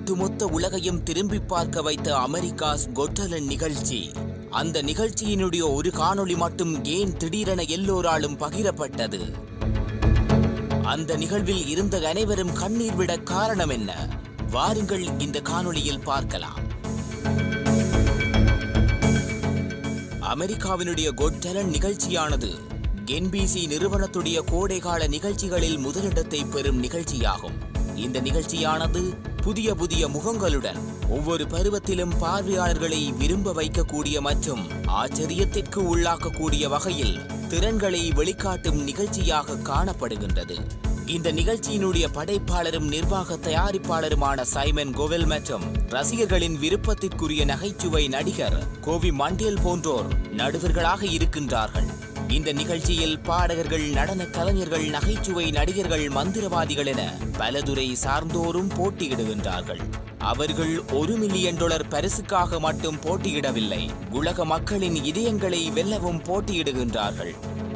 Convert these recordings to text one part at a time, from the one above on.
ஒட்டுமொத்த உலகையும் திரும்பி பார்க்க வைத்த அமெரிக்காஸ் கொட்டலன் நிகழ்ச்சி அந்த நிகழ்ச்சியினுடைய ஒரு காணொளி மட்டும் ஏன் திடீரென எல்லோராலும் பகிரப்பட்டது அந்த நிகழ்வில் இருந்த அனைவரும் கண்ணீர் விட காரணம் என்ன வாருங்கள் இந்த காணொளியில் பார்க்கலாம் அமெரிக்காவினுடைய கொட் டேலண்ட் நிகழ்ச்சியானது என்பிசி நிறுவனத்துடைய கோடைகால நிகழ்ச்சிகளில் முதலிடத்தை பெறும் நிகழ்ச்சியாகும் இந்த நிகழ்ச்சியானது புதிய புதிய முகங்களுடன் ஒவ்வொரு பருவத்திலும் பார்வையாளர்களை விரும்ப வைக்கக்கூடிய மற்றும் ஆச்சரியத்திற்கு உள்ளாக்கக்கூடிய வகையில் திறன்களை வெளிக்காட்டும் நிகழ்ச்சியாக காணப்படுகின்றது இந்த நிகழ்ச்சியினுடைய படைப்பாளரும் நிர்வாக தயாரிப்பாளருமான சைமன் கோவெல் மற்றும் ரசிகர்களின் விருப்பத்திற்குரிய நகைச்சுவை நடிகர் கோவி மண்டேல் போன்றோர் நடுவர்களாக இருக்கின்றார்கள் இந்த நிகழ்ச்சியில் பாடகர்கள் நடன கலைஞர்கள் நகைச்சுவை நடிகர்கள் மந்திரவாதிகள் என பலதுறை சார்ந்தோரும் போட்டியிடுகின்றார்கள் அவர்கள் ஒரு மில்லியன் டாலர் பரிசுக்காக மட்டும் போட்டியிடவில்லை உலக மக்களின் இதயங்களை வெல்லவும் போட்டியிடுகின்றார்கள்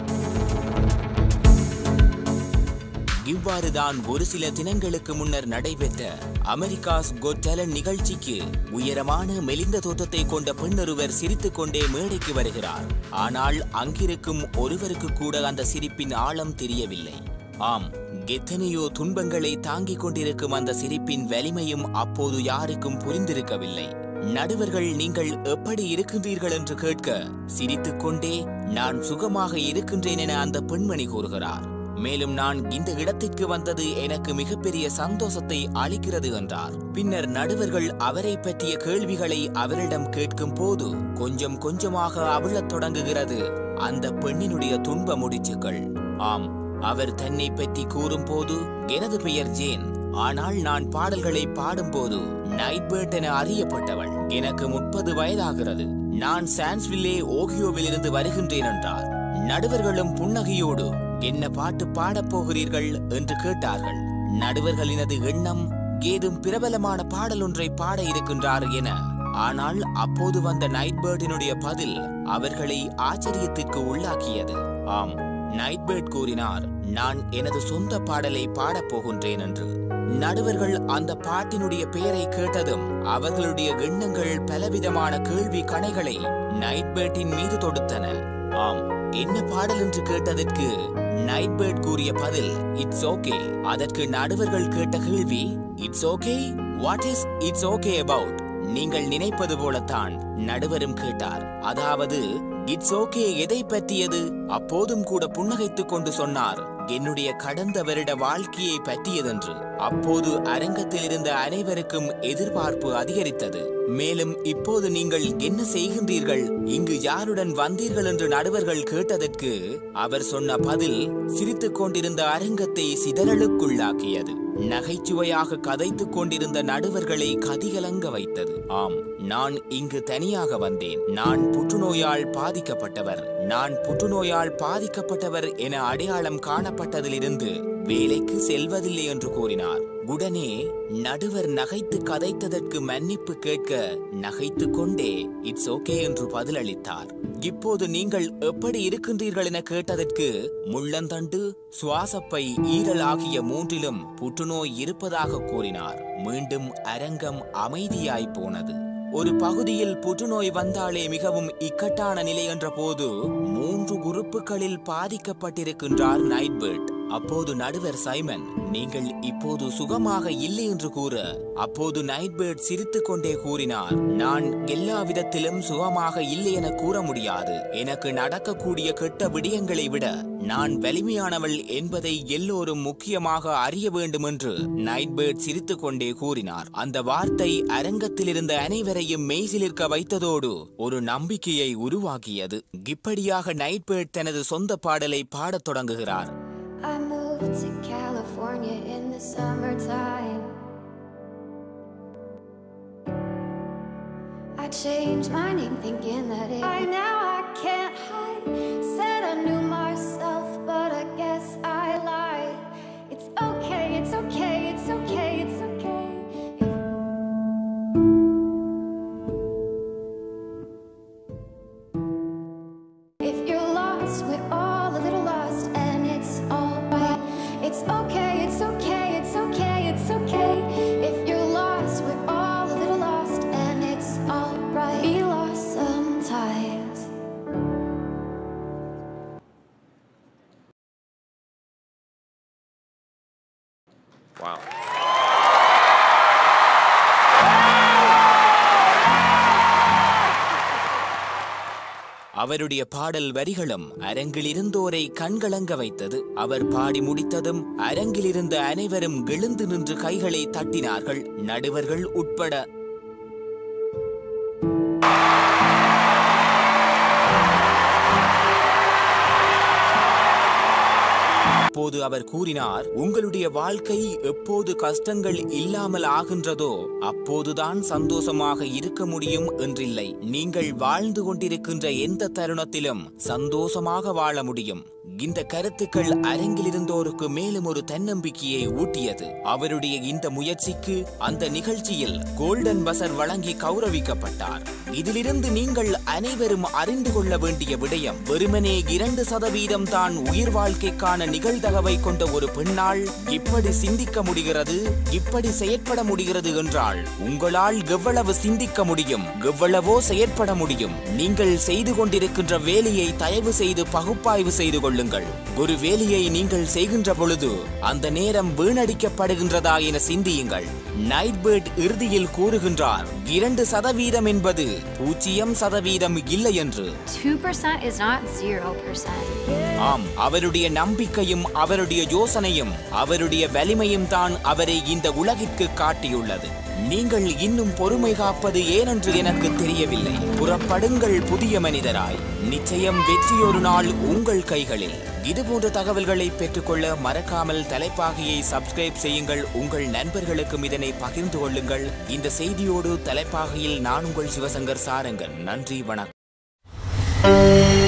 இவ்வாறுதான் ஒரு சில தினங்களுக்கு முன்னர் நடைபெற்ற அமெரிக்காஸ் கொட் டேலண்ட் நிகழ்ச்சிக்கு உயரமான மெலிந்த தோற்றத்தை கொண்ட பெண்ணொருவர் சிரித்துக் கொண்டே மேடைக்கு வருகிறார் ஆனால் அங்கிருக்கும் ஒருவருக்கு கூட அந்த சிரிப்பின் ஆழம் தெரியவில்லை ஆம் எத்தனையோ துன்பங்களை தாங்கிக் கொண்டிருக்கும் அந்த சிரிப்பின் வலிமையும் அப்போது யாருக்கும் புரிந்திருக்கவில்லை நடுவர்கள் நீங்கள் எப்படி இருக்கின்றீர்கள் என்று கேட்க சிரித்துக்கொண்டே நான் சுகமாக இருக்கின்றேன் என அந்த பெண்மணி கூறுகிறார் மேலும் நான் இந்த இடத்திற்கு வந்தது எனக்கு மிகப்பெரிய சந்தோஷத்தை அளிக்கிறது என்றார் பின்னர் நடுவர்கள் அவரை பற்றிய கேள்விகளை அவரிடம் கேட்கும் போது கொஞ்சம் கொஞ்சமாக அவிழத் தொடங்குகிறது அந்த பெண்ணினுடைய துன்ப முடிச்சுக்கள் ஆம் அவர் தன்னை பற்றி கூறும்போது எனது பெயர் ஜேன் ஆனால் நான் பாடல்களை பாடும்போது நைட்பேர்ட் என அறியப்பட்டவள் எனக்கு முப்பது வயதாகிறது நான் சான்ஸ்வில்லே ஓகியோவில் இருந்து வருகின்றேன் என்றார் நடுவர்களும் புன்னகையோடு என்ன பாட்டு பாடப் போகிறீர்கள் என்று கேட்டார்கள் நடுவர்களினது எண்ணம் ஏதும் பிரபலமான பாடல் ஒன்றை பாட இருக்கின்றார் என ஆனால் அப்போது வந்த நைட்பேர்டினுடைய பதில் அவர்களை ஆச்சரியத்திற்கு உள்ளாக்கியது ஆம் நைட்பேர்ட் கூறினார் நான் எனது சொந்த பாடலை பாடப் போகின்றேன் என்று நடுவர்கள் அந்த பாட்டினுடைய பெயரை கேட்டதும் அவர்களுடைய எண்ணங்கள் பலவிதமான கேள்வி கணைகளை நைட்பேர்ட்டின் மீது தொடுத்தன ஆம் என்ன பாடல் என்று கேட்டதற்கு நைட்பேர்ட் கூறிய பதில் இட்ஸ் ஓகே அதற்கு நடுவர்கள் கேட்ட கேள்வி it's okay what is it's okay about நீங்கள் நினைப்பது போலத்தான் நடுவரும் கேட்டார் அதாவது இட்ஸ் ஓகே எதை பற்றியது அப்போதும் கூட புன்னகைத்துக் கொண்டு சொன்னார் என்னுடைய கடந்த வருட வாழ்க்கையை பற்றியதென்று அப்போது அரங்கத்தில் இருந்த அனைவருக்கும் எதிர்பார்ப்பு அதிகரித்தது மேலும் இப்போது நீங்கள் என்ன செய்கின்றீர்கள் இங்கு யாருடன் வந்தீர்கள் என்று நடுவர்கள் கேட்டதற்கு அவர் சொன்ன பதில் சிரித்துக் கொண்டிருந்த அரங்கத்தை சிதறலுக்குள்ளாக்கியது நகைச்சுவையாக கதைத்துக் கொண்டிருந்த நடுவர்களை கதிகலங்க வைத்தது ஆம் நான் இங்கு தனியாக வந்தேன் நான் புற்றுநோயால் பாதிக்கப்பட்டவர் நான் புற்றுநோயால் பாதிக்கப்பட்டவர் என அடையாளம் காணப்பட்டதிலிருந்து வேலைக்கு செல்வதில்லை என்று கூறினார் உடனே நடுவர் நகைத்து கதைத்ததற்கு மன்னிப்பு கேட்க நகைத்து கொண்டே இட்ஸ் ஓகே என்று பதிலளித்தார் இப்போது நீங்கள் எப்படி இருக்கின்றீர்கள் என கேட்டதற்கு முள்ளந்தண்டு சுவாசப்பை ஈரல் ஆகிய மூன்றிலும் புற்றுநோய் இருப்பதாக கூறினார் மீண்டும் அரங்கம் அமைதியாய் போனது ஒரு பகுதியில் புற்றுநோய் வந்தாலே மிகவும் இக்கட்டான நிலை என்ற போது மூன்று உறுப்புகளில் பாதிக்கப்பட்டிருக்கின்றார் நைட்பர்ட் அப்போது நடுவர் சைமன் நீங்கள் இப்போது சுகமாக இல்லை என்று கூற அப்போது நைட்பேர்ட் சிரித்துக் கொண்டே கூறினார் நான் எல்லா விதத்திலும் சுகமாக இல்லை என கூற முடியாது எனக்கு நடக்கக்கூடிய கெட்ட விடயங்களை விட நான் வலிமையானவள் என்பதை எல்லோரும் முக்கியமாக அறிய வேண்டும் என்று நைட்பேர்ட் சிரித்துக் கொண்டே கூறினார் அந்த வார்த்தை அரங்கத்தில் இருந்த அனைவரையும் மெய்சிலிருக்க வைத்ததோடு ஒரு நம்பிக்கையை உருவாக்கியது இப்படியாக நைட்பேர்ட் தனது சொந்த பாடலை பாடத் தொடங்குகிறார் I moved to California in the summertime. I changed my name thinking that it by now I can't hide. Said I knew myself, but I guess I lied. It's okay, it's okay, it's okay, it's okay. If you're lost, we're all a little lost, and it's alright. It's okay, it's okay, it's okay, it's okay. If you're lost, we're Wow. அவருடைய பாடல் வரிகளும் அரங்கிலிருந்தோரை கண்கலங்க வைத்தது அவர் பாடி முடித்ததும் அரங்கிலிருந்த அனைவரும் எழுந்து நின்று கைகளை தட்டினார்கள் நடுவர்கள் உட்பட அப்போது அவர் கூறினார் உங்களுடைய வாழ்க்கை எப்போது கஷ்டங்கள் இல்லாமல் ஆகின்றதோ அப்போதுதான் சந்தோஷமாக இருக்க முடியும் என்றில்லை நீங்கள் வாழ்ந்து கொண்டிருக்கின்ற எந்த தருணத்திலும் சந்தோஷமாக வாழ முடியும் இந்த கருத்துக்கள் அரங்கிலிருந்தோருக்கு மேலும் ஒரு தன்னம்பிக்கையை ஊட்டியது அவருடைய இந்த முயற்சிக்கு அந்த நிகழ்ச்சியில் கோல்டன் பசர் வழங்கி கௌரவிக்கப்பட்டார் இதிலிருந்து நீங்கள் அனைவரும் அறிந்து கொள்ள வேண்டிய விடயம் வெறுமனே இரண்டு சதவீதம் தான் உயிர் வாழ்க்கைக்கான நிகழ்தகவை கொண்ட ஒரு பெண்ணால் இப்படி சிந்திக்க முடிகிறது இப்படி செயற்பட முடிகிறது என்றால் உங்களால் எவ்வளவு சிந்திக்க முடியும் எவ்வளவோ செயற்பட முடியும் நீங்கள் செய்து கொண்டிருக்கின்ற வேலையை தயவு செய்து பகுப்பாய்வு செய்து கொள்ளுங்கள் ஒரு வேலையை நீங்கள் செய்கின்ற பொழுது அந்த நேரம் வீணடிக்கப்படுகின்றதா என சிந்தியுங்கள் நைட்பேர்ட் இறுதியில் கூறுகின்றார் இரண்டு சதவீதம் என்பது பூஜ்ஜியம் சதவீதம் இல்லை என்று 2% is not 0%. ஆம் அவருடைய நம்பிக்கையும் அவருடைய யோசனையும் அவருடைய வலிமையும் தான் அவரை இந்த உலகிற்கு காட்டியுள்ளது நீங்கள் இன்னும் பொறுமை காப்பது ஏனென்று எனக்கு தெரியவில்லை புறப்படுங்கள் புதிய மனிதராய் நிச்சயம் வெற்றி ஒரு நாள் உங்கள் கைகளில் இதுபோன்ற தகவல்களை பெற்றுக்கொள்ள மறக்காமல் தலைப்பாகையை சப்ஸ்கிரைப் செய்யுங்கள் உங்கள் நண்பர்களுக்கும் இதனை பகிர்ந்து கொள்ளுங்கள் இந்த செய்தியோடு தலைப்பாகையில் நான் உங்கள் சிவசங்கர் சாரங்கன் நன்றி வணக்கம்